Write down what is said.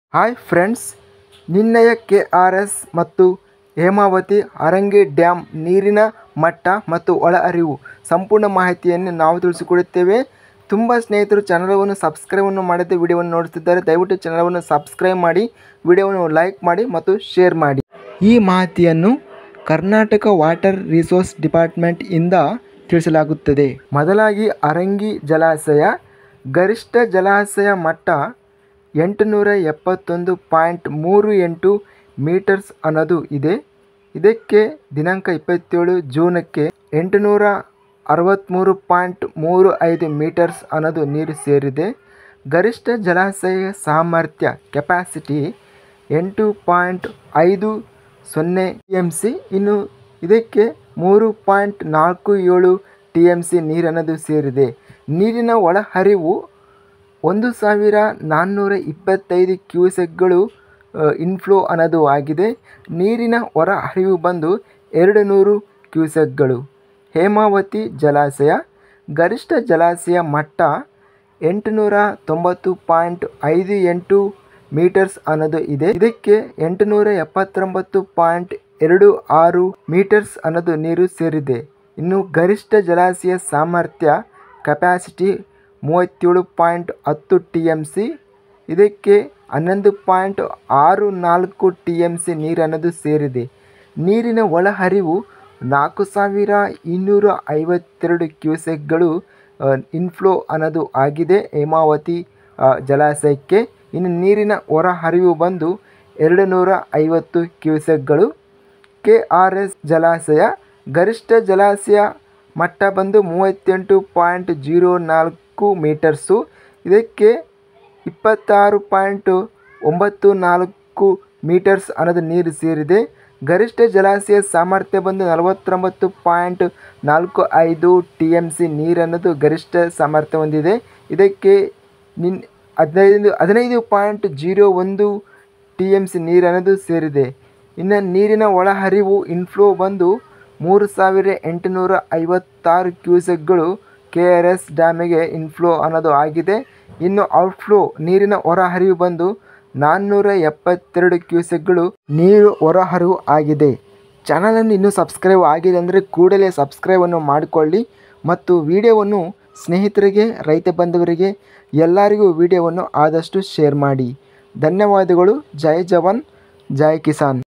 hi friends ನಿನ್ನೆಯ K R S ಮತ್ತು Hemavati ಅರಂಗಿ dam ನೀರಿನ ಮಟ್ಟ ಮತ್ತು ಒಳಹರಿವು ಸಂಪೂರ್ಣ ಮಾಹಿತಿಯನ್ನು ನಾವು ತಿಳಿಸಿಕೊಡುತ್ತೇವೆ ತುಂಬ ಸ್ನೇಹಿತರು ಚಾನಲವನ್ನು ಸಬ್ಸ್ಕ್ರೈಬನ್ನು ಮಾಡದೆ ವಿಡಿಯೋವನ್ನು ನೋಡುತ್ತಿದ್ದಾರೆ ದಯವಿಟ್ಟು ಚಾನಲವನ್ನು ಸಬ್ಸ್ಕ್ರೈಬ್ ಮಾಡಿ ವಿಡಿಯೋವನ್ನು ಲೈಕ್ ಮಾಡಿ ಮತ್ತು ಶೇರ್ ಮಾಡಿ ಈ ಮಾಹಿತಿಯನ್ನು ಕರ್ನಾಟಕ ವಾಟರ್ ರಿಸೋರ್ಸ್ ಡಿಪಾರ್ಟ್ಮೆಂಟ್ ಇಂದ ತಿಳಿಸಲಾಗುತ್ತದೆ ಮೊದಲಾಗಿ ಅರಂಗಿ ಜಲಾಶಯ ಗರಿಷ್ಠ ಜಲಾಶಯ ಮಟ್ಟ ಎಂಟುನೂರ ಎಪ್ಪತ್ತೊಂದು ಪಾಯಿಂಟ್ ಮೂರು ಎಂಟು ಮೀಟರ್ಸ್ ಅನ್ನೋದು ಇದೆ ಇದಕ್ಕೆ ದಿನಾಂಕ ಇಪ್ಪತ್ತೇಳು ಜೂನಕ್ಕೆ ಎಂಟುನೂರ ಅರವತ್ತ್ಮೂರು ಪಾಯಿಂಟ್ ಮೂರು ಐದು ಮೀಟರ್ಸ್ ಅನ್ನೋದು ನೀರು ಸೇರಿದೆ ಗರಿಷ್ಠ ಜಲಾಶಯ ಸಾಮರ್ಥ್ಯ ಕೆಪಾಸಿಟಿ ಎಂಟು ಪಾಯಿಂಟ್ ಐದು ಸೊನ್ನೆ ಟಿ ಎಮ್ ಸಿ ಇನ್ನು ಇದಕ್ಕೆ ಮೂರು ಪಾಯಿಂಟ್ ನಾಲ್ಕು ಏಳು ಟಿ ಎಮ್ ಸಿ ನೀರನ್ನೋದು ಸೇರಿದೆ ನೀರಿನ ಒಳಹರಿವು ಒಂದು ಸಾವಿರ ನಾನ್ನೂರ ಇಪ್ಪತ್ತೈದು ಕ್ಯೂಸೆಕ್ಗಳು ಇನ್ಫ್ಲೋ ಅನ್ನೋದು ಆಗಿದೆ ನೀರಿನ ಹೊರ ಹರಿವು ಬಂದು ಎರಡು ನೂರು ಕ್ಯೂಸೆಕ್ಗಳು ಹೇಮಾವತಿ ಜಲಾಶಯ ಗರಿಷ್ಠ ಜಲಾಶಯ ಮಟ್ಟ ಎಂಟುನೂರ ತೊಂಬತ್ತು ಪಾಯಿಂಟ್ ಐದು ಎಂಟು ಮೀಟರ್ಸ್ ಅನ್ನೋದು ಇದೆ ಇದಕ್ಕೆ ಎಂಟುನೂರ ಎಪ್ಪತ್ತೊಂಬತ್ತು ಪಾಯಿಂಟ್ ಎರಡು ಆರು ಮೀಟರ್ಸ್ ಅನ್ನೋದು ನೀರು ಸೇರಿದೆ ಇನ್ನು ಗರಿಷ್ಠ ಜಲಾಶಯ ಸಾಮರ್ಥ್ಯ ಕೆಪಾಸಿಟಿ ಮೂವತ್ತೇಳು ಪಾಯಿಂಟ್ ಹತ್ತು ಟಿ ಎಮ್ ಸಿ ಇದಕ್ಕೆ ಹನ್ನೊಂದು ಪಾಯಿಂಟ್ ಆರು ನಾಲ್ಕು ಟಿ ಎಮ್ ಸಿ ನೀರು ಅನ್ನೋದು ಸೇರಿದೆ ನೀರಿನ ಒಳಹರಿವು ನಾಲ್ಕು ಸಾವಿರ ಇನ್ನೂರ ಐವತ್ತೆರಡು ಕ್ಯೂಸೆಕ್ಗಳು ಇನ್ಫ್ಲೋ ಅನ್ನೋದು ಆಗಿದೆ ಹೇಮಾವತಿ ಜಲಾಶಯಕ್ಕೆ ಇನ್ನು ನೀರಿನ ಹೊರ ಹರಿವು ಬಂದು ಎರಡು ನೂರ ಐವತ್ತು ಕ್ಯೂಸೆಕ್ಗಳು ಕೆ ಆರ್ ಎಸ್ ಜಲಾಶಯ ಗರಿಷ್ಠ ಜಲಾಶಯ ಮಟ್ಟ ಬಂದು ಮೂವತ್ತೆಂಟು ಪಾಯಿಂಟ್ ಜೀರೋ ನಾಲ್ಕು ಮೀಟರ್ಸು ಇದಕ್ಕೆ ಇಪ್ಪತ್ತಾರು ಪಾಯಿಂಟು ಒಂಬತ್ತು ನಾಲ್ಕು ಮೀಟರ್ಸ್ ಅನ್ನೋದು ನೀರು ಸೇರಿದೆ ಗರಿಷ್ಠ ಜಲಾಶಯ ಸಾಮರ್ಥ್ಯ ಬಂದು ನಲವತ್ತೊಂಬತ್ತು ಪಾಯಿಂಟ್ ನಾಲ್ಕು ಐದು ಟಿ ಎಮ್ ಸಿ ನೀರು ಅನ್ನೋದು ಗರಿಷ್ಠ ಸಾಮರ್ಥ್ಯ ಹೊಂದಿದೆ ಇದಕ್ಕೆ ನಿನ್ ಹದಿನೈದು ಹದಿನೈದು ಪಾಯಿಂಟ್ ಜೀರೋ ಒಂದು ಟಿ ಎಮ್ ಸಿ ನೀರು ಅನ್ನೋದು ಸೇರಿದೆ ಇನ್ನು ನೀರಿನ ಒಳಹರಿವು ಇನ್ಫ್ಲೋ ಬಂದು ಮೂರು ಸಾವಿರ ಎಂಟುನೂರ ಐವತ್ತಾರು ಕ್ಯೂಸೆಕ್ಗಳು ಕೆ ಆರ್ ಎಸ್ ಡ್ಯಾಮಿಗೆ ಇನ್ಫ್ಲೋ ಅನ್ನೋದು ಆಗಿದೆ ಇನ್ನು ಔಟ್ಫ್ಲೋ ನೀರಿನ ಹೊರಹರಿವು ಬಂದು ನಾನ್ನೂರ ಎಪ್ಪತ್ತೆರಡು ಕ್ಯೂಸೆಕ್ಗಳು ನೀರು ಹೊರಹರಿವು ಆಗಿದೆ ಚಾನಲನ್ನು ಇನ್ನೂ ಸಬ್ಸ್ಕ್ರೈಬ್ ಆಗಿದೆ ಅಂದರೆ ಕೂಡಲೇ ಸಬ್ಸ್ಕ್ರೈಬನ್ನು ಮಾಡಿಕೊಳ್ಳಿ ಮತ್ತು ವಿಡಿಯೋವನ್ನು ಸ್ನೇಹಿತರಿಗೆ ರೈತ ಬಂಧುವರಿಗೆ ಎಲ್ಲರಿಗೂ ವಿಡಿಯೋವನ್ನು ಆದಷ್ಟು ಶೇರ್ ಮಾಡಿ ಧನ್ಯವಾದಗಳು ಜೈ ಜವಾನ್ ಜೈ ಕಿಸಾನ್